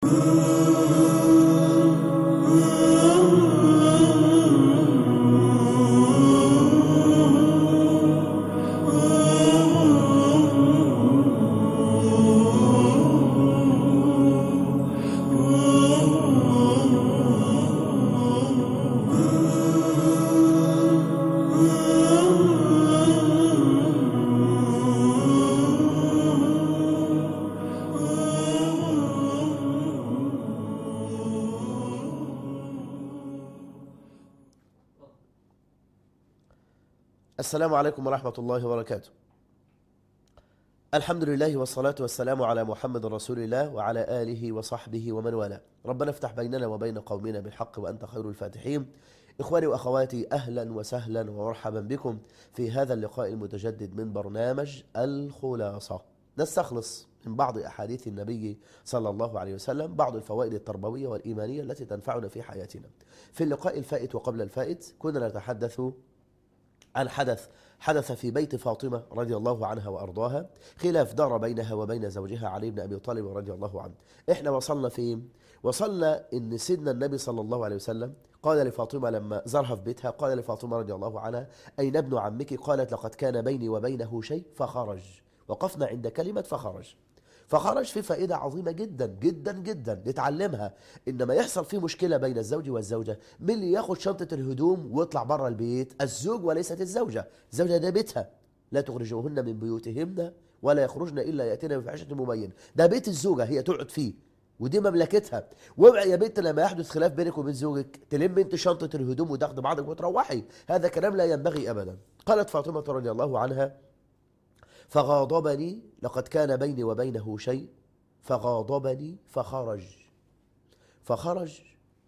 السلام عليكم ورحمة الله وبركاته الحمد لله والصلاة والسلام على محمد رسول الله وعلى آله وصحبه ومن والاه ربنا افتح بيننا وبين قومنا بالحق وأنت خير الفاتحين إخواني وأخواتي أهلا وسهلا ومرحبا بكم في هذا اللقاء المتجدد من برنامج الخلاصة نستخلص من بعض أحاديث النبي صلى الله عليه وسلم بعض الفوائد التربوية والإيمانية التي تنفعنا في حياتنا في اللقاء الفائت وقبل الفائت كنا نتحدث عن حدث حدث في بيت فاطمة رضي الله عنها وأرضاها خلاف دار بينها وبين زوجها علي بن أبي طالب رضي الله عنه إحنا وصلنا فين؟ وصلنا إن سيدنا النبي صلى الله عليه وسلم قال لفاطمة لما زارها في بيتها قال لفاطمة رضي الله عنها أين ابن عمك قالت لقد كان بيني وبينه شيء فخرج وقفنا عند كلمة فخرج فخرج في فائدة عظيمة جدا جدا جدا نتعلمها إنما يحصل في مشكلة بين الزوج والزوجة من اللي ياخد شنطة الهدوم ويطلع بره البيت الزوج وليست الزوجة الزوجة ده بيتها لا تخرجوهن من بيوتهن ولا يخرجن إلا يأتين بفحشة مبين ده بيت الزوجة هي تقعد فيه ودي مملكتها واوعي يا بنت لما يحدث خلاف بينك وبين زوجك تلم انت شنطة الهدوم وتاخد بعضك وتروحي هذا كلام لا ينبغي أبدا قالت فاطمة رضي الله عنها فغاضبني لقد كان بيني وبينه شيء فغاضبني فخرج فخرج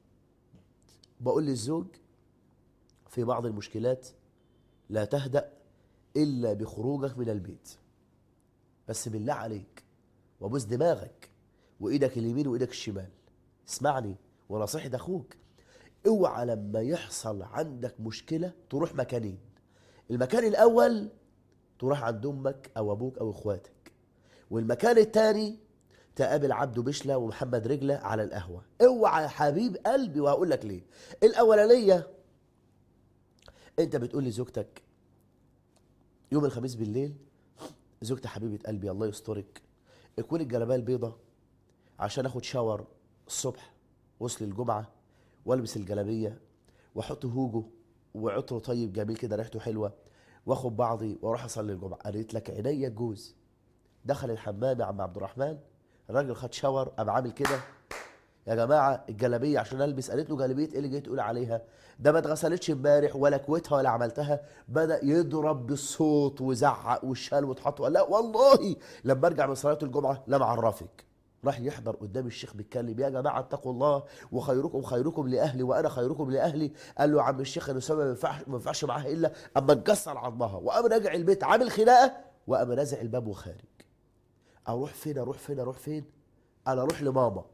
بقول للزوج في بعض المشكلات لا تهدأ إلا بخروجك من البيت بس بالله عليك وبوس دماغك وإيدك اليمين وإيدك الشمال اسمعني ونصيحة أخوك اوعى لما يحصل عندك مشكلة تروح مكانين المكان الأول تروح عند امك او ابوك او اخواتك والمكان التاني تقابل عبده بشلة ومحمد رجلة على القهوة اوعى يا حبيب قلبي وهقول لك ليه الاولانية انت بتقول لزوجتك يوم الخميس بالليل زوجتي حبيبة قلبي الله يسترك اكون الجلابيه البيضة عشان اخد شاور الصبح وصل الجمعة والبس الجلابية واحط هوجو وعطر طيب جميل كده ريحته حلوه واخد بعضي واروح اصلي الجمعه قالت لك عينيا الجوز دخل الحمام يا عم عبد الرحمن الراجل خد شاور قام عامل كده يا جماعه الجلابيه عشان البس قالت له جلابيه ايه اللي جاي تقول عليها ده ما اتغسلتش امبارح ولا كويتها ولا عملتها بدا يضرب بالصوت وزعق والشال واتحط لا والله لما ارجع من صلاه الجمعه لم اعرفك راح يحضر قدام الشيخ بيتكلم يا جماعه اتقوا الله وخيركم خيركم لاهلي وانا خيركم لاهلي قال له يا عم الشيخ انا اسامه ما ينفعش ما ينفعش معاها الا اما نكسر عظمها وقام راجع البيت عامل خناقه وقام نازع الباب وخارج اروح فين اروح فين اروح فين انا اروح لماما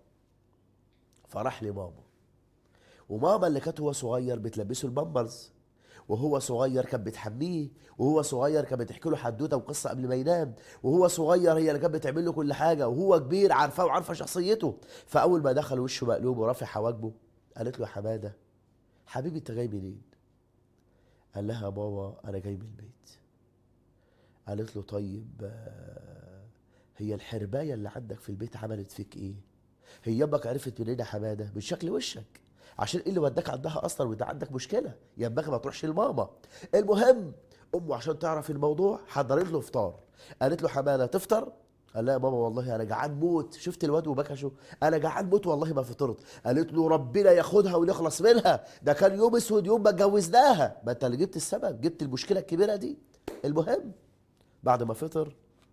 فراح لماما وماما اللي كانت هو صغير بتلبسه البامبرز وهو صغير كانت بتحميه وهو صغير كانت بتحكي له حدوته وقصه قبل ما ينام وهو صغير هي اللي كانت بتعمل له كل حاجه وهو كبير عارفاه وعارفه شخصيته فاول ما دخل وشه مقلوب ورافع حواجبه قالت له يا حماده حبيبي انت جاي منين؟ قال لها يا بابا انا جاي من البيت قالت له طيب آه، هي الحربايه اللي عندك في البيت عملت فيك ايه؟ هي يابك عرفت منين يا حماده؟ من شكل وشك عشان ايه اللي وداك عندها اصلا وانت عندك مشكله ينبغي ما تروحش لماما المهم امه عشان تعرف الموضوع حضرت له فطار قالت له حماده تفطر قال لها يا ماما والله انا جعان موت شفت الواد وبكشه انا جعان موت والله ما فطرت قالت له ربنا ياخدها ونخلص منها ده كان يوم اسود يوم ما اتجوزناها ما انت اللي جبت السبب جبت المشكله الكبيره دي المهم بعد ما فطر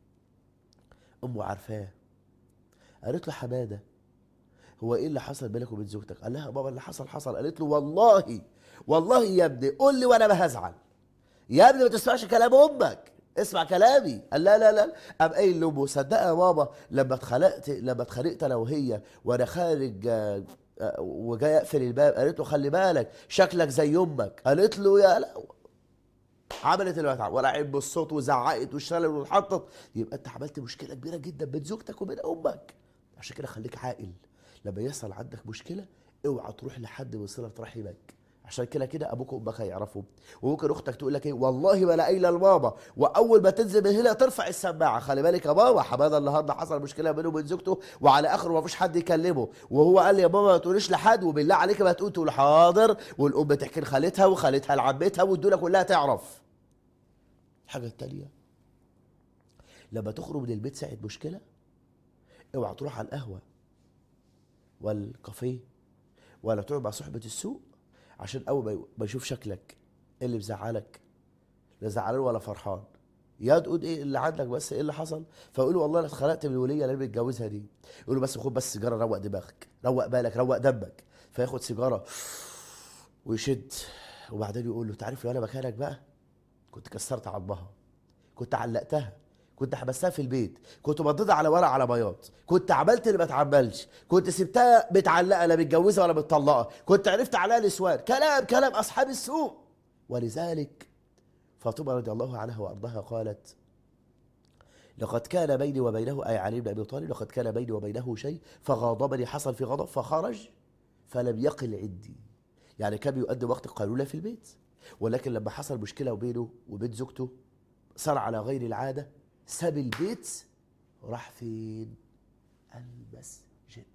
امه عارفاه قالت له حماده هو ايه اللي حصل بينك وبين زوجتك قال لها يا بابا اللي حصل حصل قالت له والله والله يا ابني قول لي وانا ما هزعل يا ابني ما تسمعش كلام امك اسمع كلامي قال لا لا لا قام قايل لامه صدقها يا ماما لما اتخلقت لما اتخانقت انا وهي وانا خارج آه، آه، وجاي اقفل الباب قالت له خلي بالك شكلك زي امك قالت له يا لا عملت اللي بتعمل ولا عيب بالصوت وزعقت واشتغلت واتحطت يبقى انت عملت مشكله كبيره جدا بين زوجتك وبين امك عشان كده خليك عاقل لما يحصل عندك مشكله اوعى تروح لحد من صله رحمك عشان كده كده ابوك وامك هيعرفوا وممكن اختك تقول لك ايه والله ما لاقي لماما واول ما تنزل من هنا ترفع السماعه خلي بالك يا ماما حماده النهارده حصل مشكله بينه وبين زوجته وعلى اخره ما فيش حد يكلمه وهو قال لي يا ماما ما تقوليش لحد وبالله عليك ما تقول تقول حاضر والام تحكي لخالتها وخالتها لعمتها والدنيا كلها تعرف الحاجه التانيه لما تخرج من البيت ساعه مشكله اوعى تروح على القهوه والكافيه ولا تقعد مع صحبه السوق عشان اول ما- ما يشوف شكلك ايه اللي مزعلك لا زعلان ولا فرحان يا تقول ايه اللي عندك بس ايه اللي حصل فيقول والله انا اتخنقت من الوليه اللي انا متجوزها دي يقول له بس خد بس سيجاره روق دماغك روق بالك روق دمك فياخد سيجاره ويشد وبعدين يقول له تعرف لو انا مكانك بقى كنت كسرت عظمها كنت علقتها كنت حبستها في البيت كنت مضيتها على ورق على بياض كنت عملت اللي ما اتعملش كنت سبتها متعلقه لا متجوزه ولا متطلقه كنت عرفت عليها نسوان كلام كلام اصحاب السوق ولذلك فاطمه رضي الله عنها وارضاها قالت لقد كان بيني وبينه اي علي بن ابي طالب لقد كان بيني وبينه شيء فغاضبني حصل في غضب فخرج فلم يقل عندي يعني كان بيؤدي وقت القيلوله في البيت ولكن لما حصل مشكله بينه وبين زوجته صار على غير العاده ساب البيت راح فين المسجد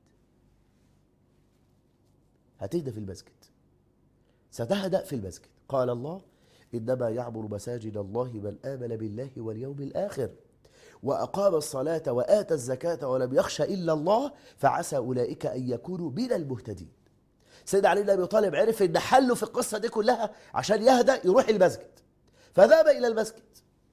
هتهدى في المسجد ستهدأ في المسجد قال الله إنما يعمر مساجد الله من آمن بالله واليوم الآخر وأقام الصلاة وآتى الزكاة ولم يخش إلا الله فعسى أولئك أن يكونوا من المهتدين سيدنا علي بن أبي طالب عرف إن حله في القصة دي كلها عشان يهدأ يروح المسجد فذهب إلى المسجد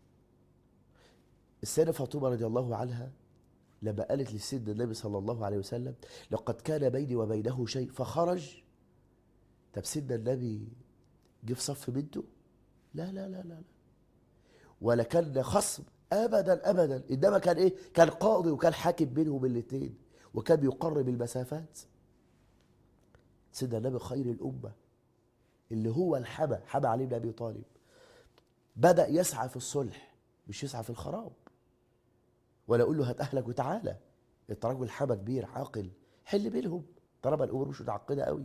السيدة فاطمة رضي الله عنها لما قالت لسيدنا النبي صلى الله عليه وسلم لقد كان بيني وبينه شيء فخرج طب سيدنا النبي جه في صف بنته لا لا لا لا لا ولا كان خصم ابدا ابدا انما كان ايه كان قاضي وكان حاكم بينهم الاثنين وكان بيقرب المسافات سيدنا النبي خير الامه اللي هو الحبى حبى علي بن ابي طالب بدا يسعى في الصلح مش يسعى في الخراب ولا اقول له هات اهلك وتعالى انت راجل حبى كبير عاقل حل بينهم طالما الامور مش متعقده قوي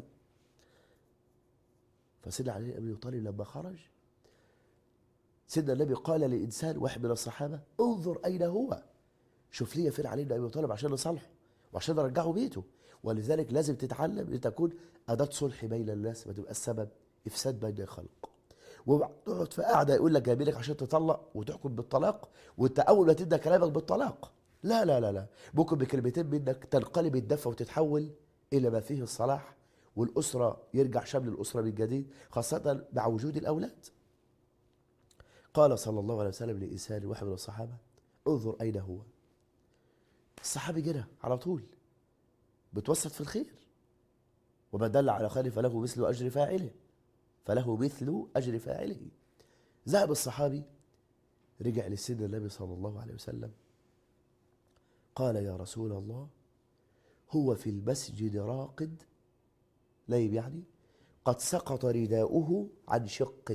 فسيدنا علي بن ابي طالب لما خرج سيدنا النبي قال لانسان واحد من الصحابه انظر اين هو شوف لي فين علي بن ابي طالب عشان نصالحه وعشان نرجعه بيته ولذلك لازم تتعلم ان تكون اداه صلح بين الناس ما تبقى السبب افساد بين الخلق وتقعد في قاعده يقول لك جايبينك عشان تطلق وتحكم بالطلاق وانت اول ما تبدا كلامك بالطلاق لا لا لا لا ممكن بكلمتين منك تنقلب الدفه وتتحول الى ما فيه الصلاح والاسره يرجع شمل الاسره من جديد خاصه مع وجود الاولاد قال صلى الله عليه وسلم لإنسان واحد من الصحابة انظر أين هو الصحابي جرى على طول بتوسط في الخير وما دل على خير فله مثل أجر فاعله فله مثل أجر فاعله ذهب الصحابي رجع لسيدنا النبي صلى الله عليه وسلم قال يا رسول الله هو في المسجد راقد نايم يعني قد سقط رداؤه عن شقه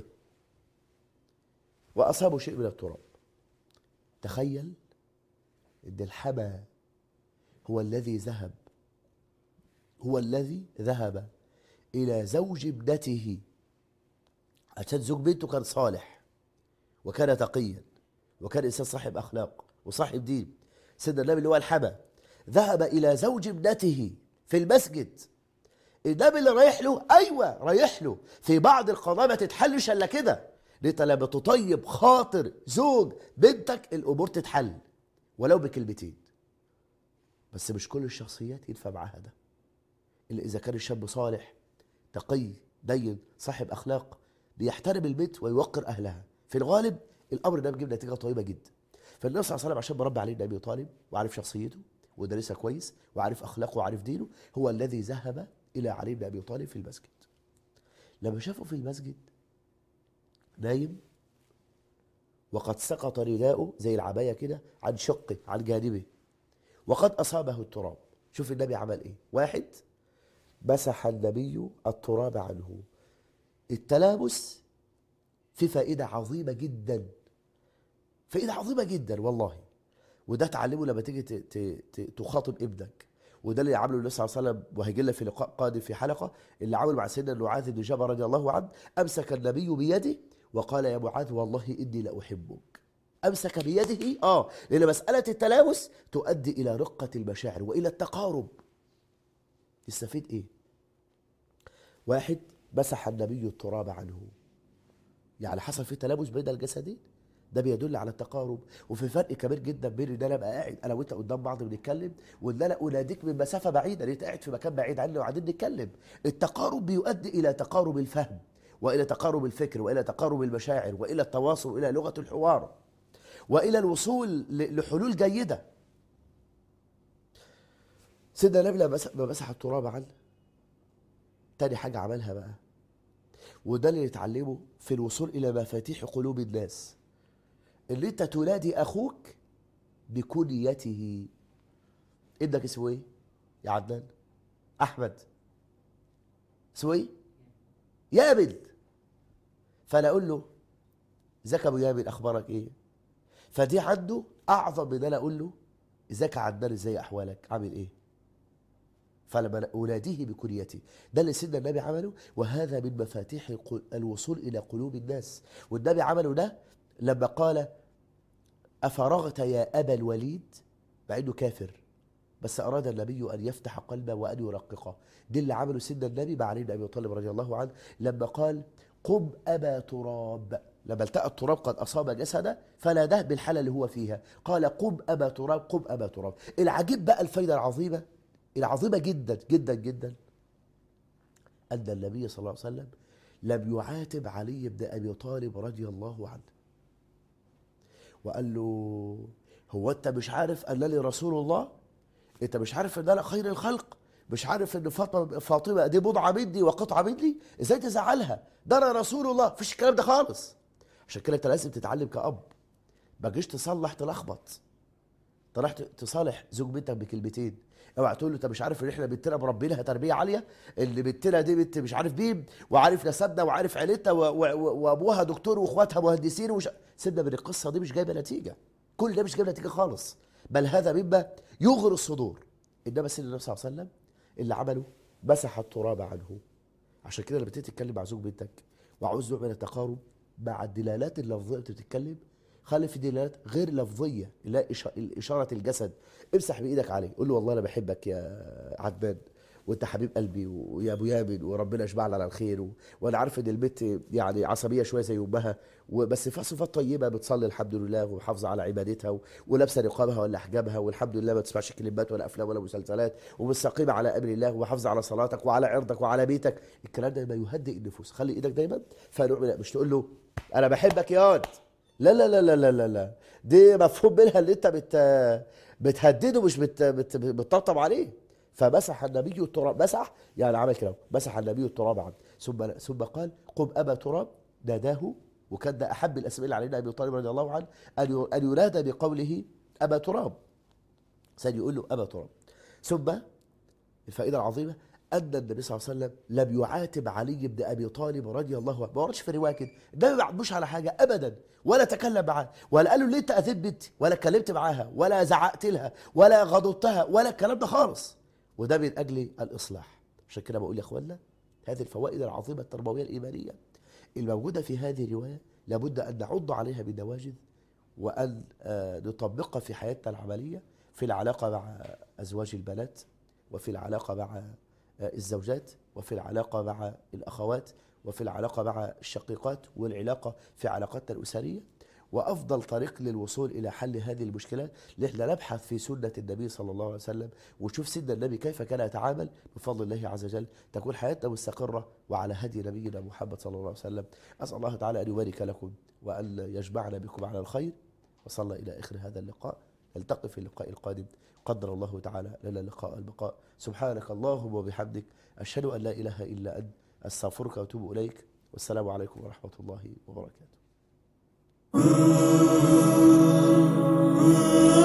وأصابه شيء من التراب تخيل ان الحمى هو الذي ذهب هو الذي ذهب الى زوج ابنته عشان زوج بنته كان صالح وكان تقيا وكان انسان صاحب اخلاق وصاحب دين سيدنا النبي اللي هو الحمى ذهب الى زوج ابنته في المسجد النبي اللي رايح له ايوه رايح له في بعض القضايا ما تتحلش الا كده انت لما تطيب خاطر زوج بنتك الامور تتحل ولو بكلمتين بس مش كل الشخصيات ينفع معاها ده الا اذا كان الشاب صالح تقي دين صاحب اخلاق بيحترم البيت ويوقر اهلها في الغالب الامر ده بيجيب نتيجه طيبه جدا فالنبي صلى الله عليه وسلم عشان مربي عليه ابي طالب وعارف شخصيته ودارسها كويس وعارف اخلاقه وعارف دينه هو الذي ذهب الى علي بن ابي طالب في المسجد لما شافه في المسجد نايم وقد سقط رداؤه زي العباية كده عن شقه عن جانبه وقد أصابه التراب شوف النبي عمل إيه واحد مسح النبي التراب عنه التلامس في فائدة عظيمة جدا فائدة عظيمة جدا والله وده تعلمه لما تيجي ت- ت- ت- تخاطب ابنك وده اللي عمله النبي صلى الله عليه وسلم وهيجي لنا في لقاء قادم في حلقه اللي عمل مع سيدنا معاذ بن جبل رضي الله عنه امسك النبي بيده وقال يا معاذ والله اني لاحبك امسك بيده اه لان مساله التلامس تؤدي الى رقه المشاعر والى التقارب تستفيد ايه واحد مسح النبي التراب عنه يعني حصل في تلامس بين الجسدين ده بيدل على التقارب وفي فرق كبير جدا بين ان انا ابقى قاعد انا وانت قدام بعض بنتكلم وان انا اناديك من مسافه بعيده انت قاعد في مكان بعيد عني وقاعدين نتكلم التقارب بيؤدي الى تقارب الفهم والى تقارب الفكر والى تقارب المشاعر والى التواصل والى لغه الحوار والى الوصول ل- لحلول جيده سيدنا النبي لما مسح- لما مسح التراب عنه تاني حاجه عملها بقى وده اللي نتعلمه في الوصول الى مفاتيح قلوب الناس ان انت تنادي اخوك بكنيته ابنك اسمه ايه يا عدنان احمد اسمه ايه يامن فانا اقول له ازيك يا ابو يامن اخبارك ايه فدي عنده اعظم من ان انا اقول له ازيك يا عدنان ازاي احوالك عامل ايه فلما اناديه بكنيته ده اللي سيدنا النبي عمله وهذا من مفاتيح الق- الوصول الى قلوب الناس والنبي عمله ده لما قال افرغت يا ابا الوليد مع انه كافر بس اراد النبي ان يفتح قلبه وان يرققه دي اللي عمله سيدنا النبي مع علي بن ابي طالب رضي الله عنه لما قال قم ابا تراب لما التقى التراب قد اصاب جسده فناداه بالحاله اللي هو فيها قال قم ابا تراب قم ابا تراب العجيب بقى الفايده العظيمه العظيمه جدا جدا جدا ان النبي صلى الله عليه وسلم لم يعاتب علي بن ابي طالب رضي الله عنه وقال له هو انت مش عارف انني رسول الله انت مش عارف ان انا خير الخلق مش عارف ان فاطمه فاطمه دي بضعه مني وقطعه مني ازاي تزعلها ده انا رسول الله مفيش الكلام ده خالص عشان كده انت لازم تتعلم كأب ما تجيش تصلح تلخبط تروح تصالح زوج بنتك بكلمتين اوعى تقول له انت مش عارف ان احنا بنتنا مربينها تربيه عاليه اللي بنتنا دي بنت مش عارف مين وعارف نسبنا وعارف عيلتها و- و- و- وابوها دكتور واخواتها مهندسين وش... سيبنا من القصه دي مش جايبه نتيجه كل ده مش جايب نتيجه خالص بل هذا مما يغري الصدور انما سيدنا النبي صلى الله عليه وسلم اللي عمله مسح التراب عنه عشان كده لما تيجي تتكلم مع زوج بنتك وعاوز نوع من التقارب مع الدلالات اللفظيه اللي بتتكلم خلي في دلالات غير لفظيه اللي هي إشا- اشاره الجسد امسح بايدك عليه قول له والله انا بحبك يا عدنان وانت حبيب قلبي ويا ابو يامن وربنا يشبعنا على الخير و... وانا عارف ان البنت يعني عصبيه شويه زي امها وبس فيها صفات طيبه بتصلي الحمد لله ومحافظه على عبادتها و... ولابسه نقابها ولا حجابها والحمد لله ما تسمعش كلمات ولا افلام ولا مسلسلات ومستقيمه على امر الله ومحافظه على صلاتك وعلى عرضك وعلى بيتك الكلام ده ما يهدئ النفوس خلي ايدك دايما فنوع من مش تقول له انا بحبك يا واد لا لا لا لا لا لا لا دي مفهوم منها اللي انت بت بتهدده مش بت بت بتطبطب عليه فمسح النبي التراب مسح يعني عمل كده مسح النبي التراب عنه ثم ثم قال قم ابا تراب ناداه وكان ده احب الاسماء اللي علينا ابي طالب رضي الله عنه ان ي- ان ينادى بقوله ابا تراب سيد يقول له ابا تراب ثم الفائده العظيمه ان النبي صلى الله عليه وسلم لم يعاتب علي بن ابي طالب رضي الله عنه ما وردش في روايه كده النبي ما عاتبوش على حاجه ابدا ولا تكلم معاه ولا قال له ليه انت اذيت بنتي ولا اتكلمت معاها ولا زعقت لها ولا غضبتها ولا الكلام ده خالص وده من اجل الاصلاح عشان كده بقول يا اخوانا هذه الفوائد العظيمه التربويه الايمانيه الموجوده في هذه الروايه لابد ان نعض عليها بالنواجذ وان آه، نطبقها في حياتنا العمليه في العلاقه مع ازواج البنات وفي العلاقه مع آه، الزوجات وفي العلاقه مع الاخوات وفي العلاقه مع الشقيقات والعلاقه في علاقاتنا الاسريه وافضل طريق للوصول الى حل هذه المشكلات ان احنا نبحث في سنه النبي صلى الله عليه وسلم ونشوف سيدنا النبي كيف كان يتعامل بفضل الله عز وجل تكون حياتنا مستقره وعلى هدي نبينا محمد صلى الله عليه وسلم اسال الله تعالى ان يبارك لكم وان يجمعنا بكم على الخير وصلى الى اخر هذا اللقاء نلتقي في اللقاء القادم قدر الله تعالى لنا اللقاء البقاء سبحانك اللهم وبحمدك اشهد ان لا اله الا انت استغفرك واتوب اليك والسلام عليكم ورحمه الله وبركاته